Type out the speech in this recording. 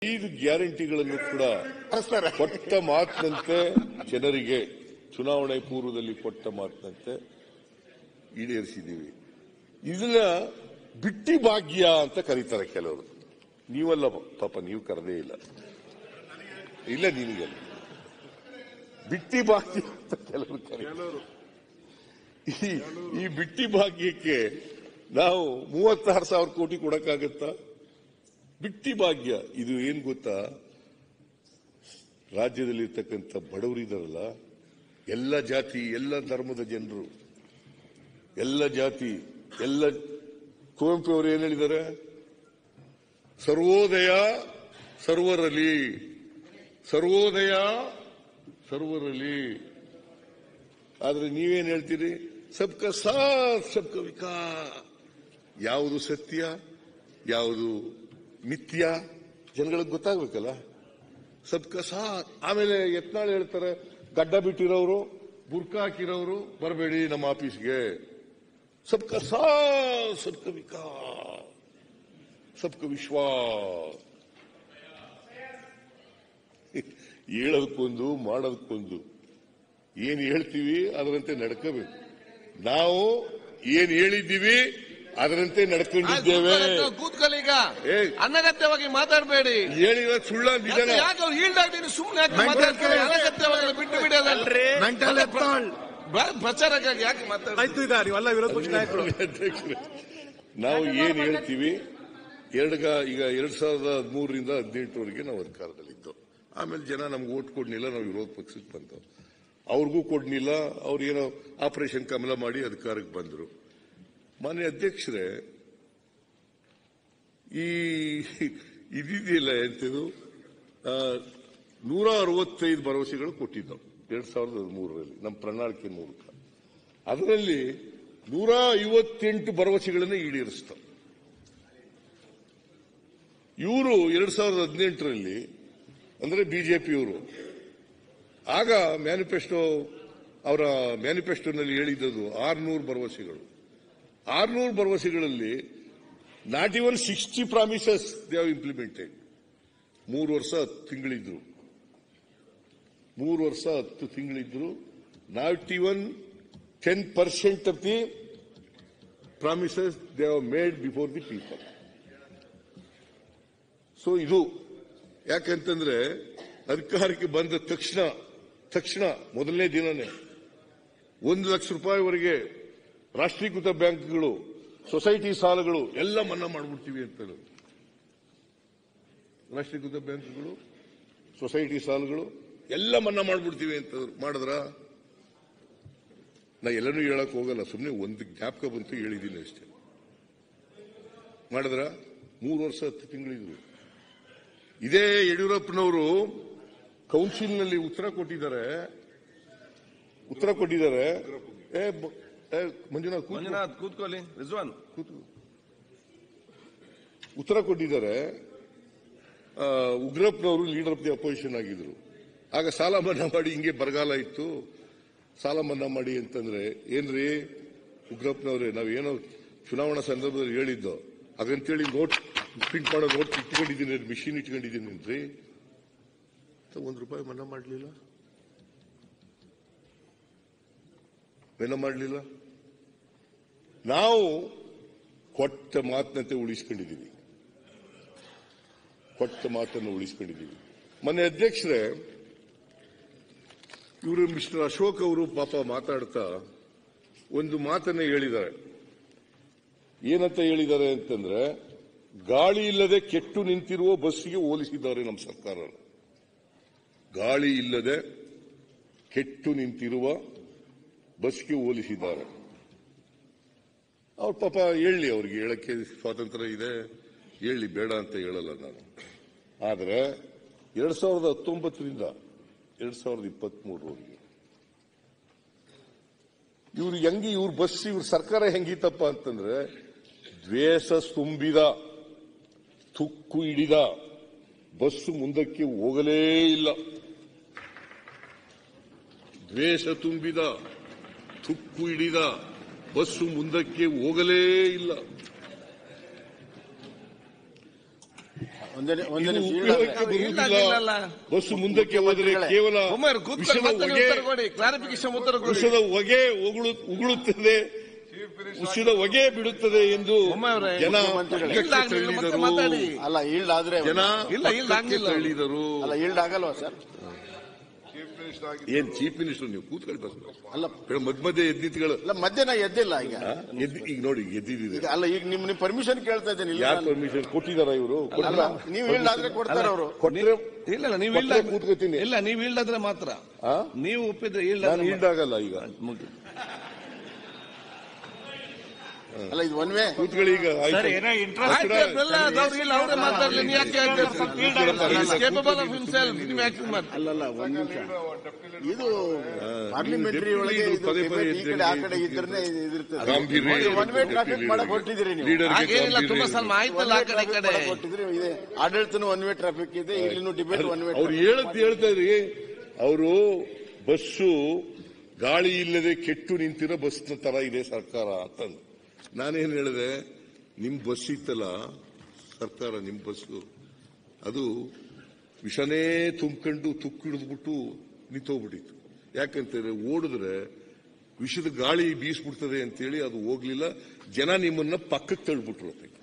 ಐದು ಗ್ಯಾರಂಟಿಗಳನ್ನು ಕೂಡ ಸರ್ ಕೊಟ್ಟ ಮಾತಿನಂತೆ ಜನರಿಗೆ ಚುನಾವಣೆ ಪೂರ್ವದಲ್ಲಿ ಕೊಟ್ಟ ಮಾತಿನಂತೆ ಈಡೇರಿಸಿದ್ದೀವಿ ಇದನ್ನ ಬಿಟ್ಟಿ ಭಾಗ್ಯ ಅಂತ ಕರೀತಾರೆ ಕೆಲವರು ನೀವಲ್ಲ ಪಾಪ ನೀವು ಕರೆದೇ ಇಲ್ಲ ಇಲ್ಲ ನಿನಗಲ್ಲ ಬಿಟ್ಟಿ ಭಾಗ್ಯ ಅಂತ ಕೆಲವರು ಕರೀತಾರೆ ಈ ಈ ಬಿಟ್ಟಿ ಭಾಗ್ಯಕ್ಕೆ ನಾವು ಮೂವತ್ತಾರು ಸಾವಿರ ಕೋಟಿ ಕೊಡಕ್ಕಾಗತ್ತಾ ಬಿಟ್ಟಿ ಭಾಗ್ಯ ಇದು ಏನ್ ಗೊತ್ತಾ ರಾಜ್ಯದಲ್ಲಿರ್ತಕ್ಕಂಥ ಬಡವರಿದಾರಲ್ಲ ಎಲ್ಲ ಜಾತಿ ಎಲ್ಲ ಧರ್ಮದ ಜನರು ಎಲ್ಲ ಜಾತಿ ಎಲ್ಲ ಕುವೆಂಪು ಅವರು ಏನ್ ಹೇಳಿದ್ದಾರೆ ಸರ್ವೋದಯ ಸರ್ವರಲ್ಲಿ ಸರ್ವೋದಯ ಸರ್ವರಲ್ಲಿ ಆದ್ರೆ ನೀವೇನ್ ಹೇಳ್ತೀರಿ ಸಬ್ಕ ಸಾಥ್ ಸಬ್ಕ ವಿಕಾಸ್ ಯಾವುದು ಸತ್ಯ ಯಾವುದು ಮಿಥ್ಯ ಜನಗಳಿಗೆ ಗೊತ್ತಾಗ್ಬೇಕಲ್ಲ ಸಬ್ಕ ಸಾಥ್ ಆಮೇಲೆ ಯತ್ನಾಳ್ ಹೇಳ್ತಾರೆ ಗಡ್ಡ ಬಿಟ್ಟಿರೋರು ಬುರ್ಕಾ ಹಾಕಿರೋರು ಬರಬೇಡಿ ನಮ್ಮ ಆಫೀಸ್ಗೆ ಸಬ್ಕ ಸಾಥ್ ಸಬ್ಕ ವಿಕಾಸ್ ಸಬ್ಕ ವಿಶ್ವಾಸ್ ಹೇಳೋದಕ್ಕೊಂದು ಮಾಡೋದಕ್ಕೊಂದು ಏನ್ ಹೇಳ್ತೀವಿ ಅದರಂತೆ ನಡ್ಕೋಬೇಕು ನಾವು ಏನ್ ಹೇಳಿದ್ದೀವಿ ಅದರಂತೆ ನಡ್ಕೊಂಡಿದ್ದೇವೆ ಕೂತ್ಕೊಳ್ಳಿ ಈಗ ಏ. ಅನಗತ್ಯವಾಗಿ ಮಾತಾಡಬೇಡಿ ಹೇಳಿರೋ ಸುಳ್ಳ ನಿಜನ ಯಾಕೆ ಅವ್ರು ಈಲ್ಡಾಗಿ ನೀನು ಸುಮ್ಮನೆ ಯಾಕೆ Mental ಮಾತಾಡ್ತಾರೆ case. ಅನಗತ್ಯವಾಗಿ ಬಿಟ್ಟು ಬಿಡೋದಲ್ರಿ ಮೆಂಟಲ್ ಎತ್ತಾಳ್ ಪ್ರಚಾರಕ್ಕಾಗಿ ಯಾಕೆ ಮಾತಾಡ್ತಾರೆ ಆಯ್ತು ಈಗ ನೀವೆಲ್ಲ ವಿರೋಧ ಪಕ್ಷ ನಾಯಕರು ಅಧ್ಯಕ್ಷರೇ, ನಾವು ಏನ್ ಹೇಳ್ತೀವಿ ಎರಡ್ಗ ಈಗ ಎರಡ್ ಸಾವಿರದ ಹದಿಮೂರರಿಂದ ಹದಿನೆಂಟರವರೆಗೆ ನಾವು ಅಧಿಕಾರದಲ್ಲಿದ್ದು ಆಮೇಲೆ ಜನ ನಮ್ಗೆ ಓಟ್ ಕೊಡ್ಲಿಲ್ಲ ನಾವು ವಿರೋಧ ಪಕ್ಷಕ್ಕೆ ಬಂದವು ಅವ್ರಿಗೂ ಕೊಡ್ಲಿಲ್ಲ ಅವ್ರು ಏನೋ ಆಪರೇಷನ್ ಕಮಲ ಮಾಡಿ ಅಧಿಕಾರಕ್ಕೆ ಬಂದರು ಮಾನ್ಯ ಅಧ್ಯಕ್ಷರೇ ಈ ಇದಿದೆಯಲ್ಲ ಎಂತದು ಆ, ನೂರ ಅರವತ್ತೈದು ಭರವಸೆಗಳು ಕೊಟ್ಟಿದ್ದವು ಎರಡ್ ಸಾವಿರದ ಹದಿಮೂರರಲ್ಲಿ ನಮ್ಮ ಪ್ರಣಾಳಿಕೆ ಮೂಲಕ ಅದರಲ್ಲಿ ನೂರ ಐವತ್ತೆಂಟು ಭರವಸೆಗಳನ್ನು ಈಡೇರಿಸ್ತಾವ ಇವರು ಎರಡ್ ಸಾವಿರದ ಹದಿನೆಂಟರಲ್ಲಿ ಅಂದ್ರೆ ಬಿಜೆಪಿಯವರು ಆಗ ಮ್ಯಾನಿಫೆಸ್ಟೋ ಅವರ ಮ್ಯಾನಿಫೆಸ್ಟೋನಲ್ಲಿ ಹೇಳಿದ್ದದು ಆರ್ನೂರು ಭರವಸೆಗಳು ಆರ್ನೂರು ಭರವಸೆಗಳಲ್ಲಿ not even sixty promises they have implemented ಮೂರು ವರ್ಷ ಹತ್ತು ತಿಂಗಳಿದ್ರು ಮೂರು ವರ್ಷ ಹತ್ತು ತಿಂಗಳಿದ್ರು not even ten percent of the promises they have made before the people so ಇದು ಯಾಕಂತಂದ್ರೆ ಅಧಿಕಾರಕ್ಕೆ ಬಂದ ತಕ್ಷಣ ತಕ್ಷಣ ಮೊದಲನೇ ದಿನನೇ ಒಂದು ಲಕ್ಷ ರೂಪಾಯಿವರೆಗೆ ರಾಷ್ಟ್ರೀಕೃತ ಬ್ಯಾಂಕ್ಗಳು ಸೊಸೈಟಿ ಸಾಲಗಳು ಎಲ್ಲ ಮನ್ನಾ ಮಾಡ್ಬಿಡ್ತೀವಿ ಅಂತ ಹೇಳೋದು. ರಾಷ್ಟ್ರೀಕೃತ ಬ್ಯಾಂಕ್ಗಳು ಸೊಸೈಟಿ ಸಾಲಗಳು ಎಲ್ಲ ಮನ್ನಾ ಮಾಡ್ಬಿಡ್ತೀವಿ ಅಂತ ಮಾಡಿದ್ರ ನಾ ಎಲ್ಲನೂ ಹೇಳಕ್ ಹೋಗಲ್ಲ ಸುಮ್ಮನೆ ಒಂದು ಜ್ಞಾಪಕ ಬಂತು ಹೇಳಿದ್ದೀನಿ ಅಷ್ಟೇ ಮಾಡಿದ್ರ ಮೂರು ವರ್ಷ ಹತ್ತು ತಿಂಗಳಿದ್ರು ಇದೇ ಯಡಿಯೂರಪ್ಪನವರು ಕೌನ್ಸಿಲ್ನಲ್ಲಿ ಉತ್ತರ ಕೊಟ್ಟಿದ್ದಾರೆ ಉತ್ತರ ಕೊಟ್ಟಿದ್ದಾರೆ ಏ ಬ- ಏ, ಮಂಜುನಾಥ್ ಕೂತ್ಕೋ. ಮಂಜುನಾಥ್ ಕೂತ್ಕೊಳ್ಳಿ ರಿಜ್ವಾನ್ ಕೂತ್ಕೋ. ಉತ್ತರ ಕೊಟ್ಟಿದ್ದಾರೆ ಆ, ಉಗ್ರಪ್ಪನವರು ಲೀಡರ್ ಆಫ್ ದಿ ಅಪೋಸಿಷನ್ ಆಗಿದ್ರು ಆಗ ಸಾಲ ಮನ್ನಾ ಮಾಡಿ ಹಿಂಗೆ ಬರಗಾಲ ಇತ್ತು ಸಾಲ ಮನ್ನಾ ಮಾಡಿ ಅಂತಂದ್ರೆ ಏನ್ರಿ ಉಗ್ರಪ್ಪನವ್ರೆ ನಾವೇನೋ ಚುನಾವಣಾ ಸಂದರ್ಭದಲ್ಲಿ ಹೇಳಿದ್ದೋ ಹಾಗಂತೇಳಿ ನೋಟ್ ಪ್ರಿಂಟ್ ಮಾಡೋ ನೋಟ್ ಇಟ್ಕೊಂಡಿದ್ದೀನಿ ಮಿಷಿನ್ ಇಟ್ಕೊಂಡಿದ್ದೀನಿ ಏನ್ರಿ ಒಂದು ರೂಪಾಯಿ ಮನ್ನಾ ಮಾಡಲಿಲ್ಲ ಮನ್ನಾ ಮಾಡಲಿಲ್ಲ ನಾವು ಕೊಟ್ಟ ಮಾತಿನಂತೆ ಉಳಿಸ್ಕೊಂಡಿದ್ದೀವಿ ಕೊಟ್ಟ ಮಾತನ್ನು ಉಳಿಸ್ಕೊಂಡಿದ್ದೀವಿ ಮೊನ್ನೆ ಅಧ್ಯಕ್ಷರೇ ಇವರು ಮಿಸ್ಟರ್ ಅಶೋಕ್ ಅವರು ಪಾಪ ಮಾತಾಡ್ತಾ ಒಂದು ಮಾತನ್ನ ಹೇಳಿದ್ದಾರೆ ಏನಂತ ಹೇಳಿದ್ದಾರೆ ಅಂತಂದ್ರೆ ಗಾಳಿ ಇಲ್ಲದೆ ಕೆಟ್ಟು ನಿಂತಿರುವ ಬಸ್ಸಿಗೆ ಹೋಲಿಸಿದ್ದಾರೆ ನಮ್ಮ ಸರ್ಕಾರ ಗಾಳಿ ಇಲ್ಲದೆ ಕೆಟ್ಟು ನಿಂತಿರುವ ಬಸ್ಗೆ ಹೋಲಿಸಿದ್ದಾರೆ ಅವ್ರ ಪಾಪ ಹೇಳಿ ಅವ್ರಿಗೆ ಹೇಳಕ್ಕೆ ಸ್ವಾತಂತ್ರ್ಯ ಇದೆ ಹೇಳಿ ಬೇಡ ಅಂತ ಹೇಳಲ್ಲ ನಾನು ಆದರೆ ಎರಡ್ ಸಾವಿರದ ಹತ್ತೊಂಬತ್ತರಿಂದ ಎರಡ್ ಸಾವಿರದ ಇಪ್ಪತ್ಮೂರರವರೆಗೆ ಇವ್ರು ಹೆಂಗಿ ಇವ್ರ ಬಸ್ ಇವ್ರ ಸರ್ಕಾರ ಹೆಂಗಿತ್ತಪ್ಪ ಅಂತಂದ್ರೆ ದ್ವೇಷ ತುಂಬಿದ ತುಕ್ಕು ಹಿಡಿದ ಬಸ್ಸು ಮುಂದಕ್ಕೆ ಹೋಗಲೇ ಇಲ್ಲ ದ್ವೇಷ ತುಂಬಿದ ತುಕ್ಕು ಹಿಡಿದ ಬಸ್ಸು ಮುಂದಕ್ಕೆ ಹೋಗಲೇ ಇಲ್ಲ ಒಂದೇ ಒಂದೇ ಇದು ನಿಮಿಷ ಉಪಯೋಗಕ್ಕೆ ಇಲ್ಲ, ಬರುವುದಿಲ್ಲ ಇಲ್ಲ. ಬಸ್ಸು ಮುಂದಕ್ಕೆ ಹೋದರೆ ಕೇವಲ ಒಮ್ಮೆ ಕೂತ್ಕೊಂಡು ವಿಷದ ಮತ್ತೆ ಹೊಗೆ ಉತ್ತರ ಕೊಡಿ ಕ್ಲಾರಿಫಿಕೇಶನ್ ಉತ್ತರ ಕೊಡಿ ವಿಷದ ಹೊಗೆ ಉಗುಳು ಉಗುಳುತ್ತದೆ ವಿಷದ ಹೊಗೆ ಬಿಡುತ್ತದೆ ಎಂದು ಒಮ್ಮೆ ಅವರೇ, ಜನ ಮುಖ್ಯಮಂತ್ರಿಗಳೇ. ಪಕ್ಕಕ್ಕೆ ಇಲ್ಲ, ಆಗ್ಲಿಲ್ಲ, ಮತ್ತೆ ತಳ್ಳಿದರು ಮಾತಾಡಿ. ಅಲ್ಲ ಈಲ್ಡ್ ಆದ್ರೆ ಜನ ಇಲ್ಲ, ಇಲ್ಲ, ಪಕ್ಕಕ್ಕೆ ಹಂಗಿಲ್ಲ. ತಳ್ಳಿದರು ಅಲ್ಲ ಈಲ್ಡ್ ಆಗಲ್ವಾ ಸರ್ ಏನ್ ಚೀಫ್ ಮಿನಿಸ್ಟರ್ ನೀವು ಕೂತ್ಕೊಳ್ಳಿ ಬಸ್ ಅಲ್ಲ ಮಧ್ಯ ಮಧ್ಯೆ ಎದ್ದಿತ್ಗಳು ಅಲ್ಲ ಮಧ್ಯಾಹ್ನ ಎದ್ದಿಲ್ಲ ಈಗ ಎದ್ದು ಈಗ ನೋಡಿ ಎದ್ದಿದ್ದಿದೆ ಈಗ ಅಲ್ಲ ಈಗ ನಿಮ್ ನಿಮ್ ಪರ್ಮಿಷನ್ ಕೇಳ್ತಾ ಇದ್ದೀನಿ ಇಲ್ಲ ಯಾರು ನಾನು- ಪರ್ಮಿಷನ್ ಕೊಟ್ಟಿದಾರ ಇವರು ಅಲ್ಲ ನೀವು ಈಲ್ಡ್ ಆದ್ರೆ ಕೊಡ್ತಾರೆ ಅವರು ಕೊಟ್ರೆ ಇಲ್ಲ ಇಲ್ಲ ನೀವು ಕೊಟ್ರೆ ಇಲ್ಲ ಕೂತ್ಕೋತೀನಿ. ಇಲ್ಲ ನೀವು ಇಲ್ದಾದ್ರೆ ಮಾತ್ರ ಆ? ನೀವು ಒಪ್ಪಿದ್ರೆ ಇಲ್ಲ ನಾನು ಈಲ್ಡ್ ಆಗಲ್ಲ ಈಗ ಅಲ್ಲ ಇದು ಒನ್ ವೇ ಕೂತ್ಕೊಳ್ಳಿ ಈಗ ಆಯ್ತು. ಆಯ್ತು, ಅದೆಲ್ಲ ಅವ್ರು ಇಲ್ಲ ಅವರೇ ಮಾತಾಡ್ಲಿ ನೀವು ಯಾಕೆ ಕೇಪಬಲ್ ಆಫ್ ಹಿಮ್ಸೆಲ್ಫ್ ನೀವು ಯಾಕೆ ಮಾಡಿ ಅಲ್ಲಲ್ಲ ಒಂದ್ ನಿಮಿಷ ಇದು ಪಾರ್ಲಿಮೆಂಟರಿ ನೀವು ಒಳಗೆ deputy ಇದು ಪದೇ ಪದೇ debate ಈ ಕಡೆ ಆ ಕಡೆ ಎದ್ದಿರ್ತೀರಿ. ಇದ್ರೆ ಇದಿರ್ತದೆ ಗಾಂಭೀರ್ಯ ಒನ್ ವೇ ಟ್ರಾಫಿಕ್ ಮಾಡಕ್ ಹೊರಟಿದ್ದೀರಿ ನೀವು ಲೀಡರ್ಗೆ ಹಾಗೇನಿಲ್ಲ ತುಂಬಾ ಗಾಂಭೀರ್ಯ ಸಲ ಆಯ್ತಲ್ಲ ಆ ಕಡೆ ಈ ಕಡೆ ಕೊಟ್ಟಿದ್ರೆ ಇದೆ ಆಡಳಿತನೂ ಒನ್ ವೇ ಟ್ರಾಫಿಕ್ ಇದೆ ಇಲ್ಲಿನೂ ಡಿಬೇಟ್ ಒನ್ ವೇ ಅವ್ರು ಹೇಳದ್ ಹೇಳ್ತಾ ಇದ್ರಿ ಅವರು ಬಸ್ಸು ಗಾಳಿ ಇಲ್ಲದೆ ಕೆಟ್ಟು ನಿಂತಿರೋ ಬಸ್ನ ತರ ಇದೆ ಸರ್ಕಾರ ಅಂತಂದು ನಾನೇನ್ ಹೇಳಿದೆ ನಿಮ್ ಬಸ್ ಇತ್ತಲ್ಲ ಸರ್ಕಾರ ನಿಮ್ ಬಸ್ಸು ಅದು ವಿಷನೇ ತುಂಬ್ಕೊಂಡು ತುಕ್ಕಿಡಿದ್ಬಿಟ್ಟು ನಿಂತೋಗ್ಬಿಟ್ಟಿತ್ತು ಯಾಕಂತಂದ್ರೆ ಓಡಿದ್ರೆ ವಿಷದ ಗಾಳಿ ಬೀಸ್ಬಿಡ್ತದೆ ಅಂತೇಳಿ ಅದು ಹೋಗ್ಲಿಲ್ಲ ಜನ ನಿಮ್ಮನ್ನ ಪಕ್ಕಕ್ಕೆ ತಳ್ಬಿಟ್ರು ಅದಕ್ಕೆ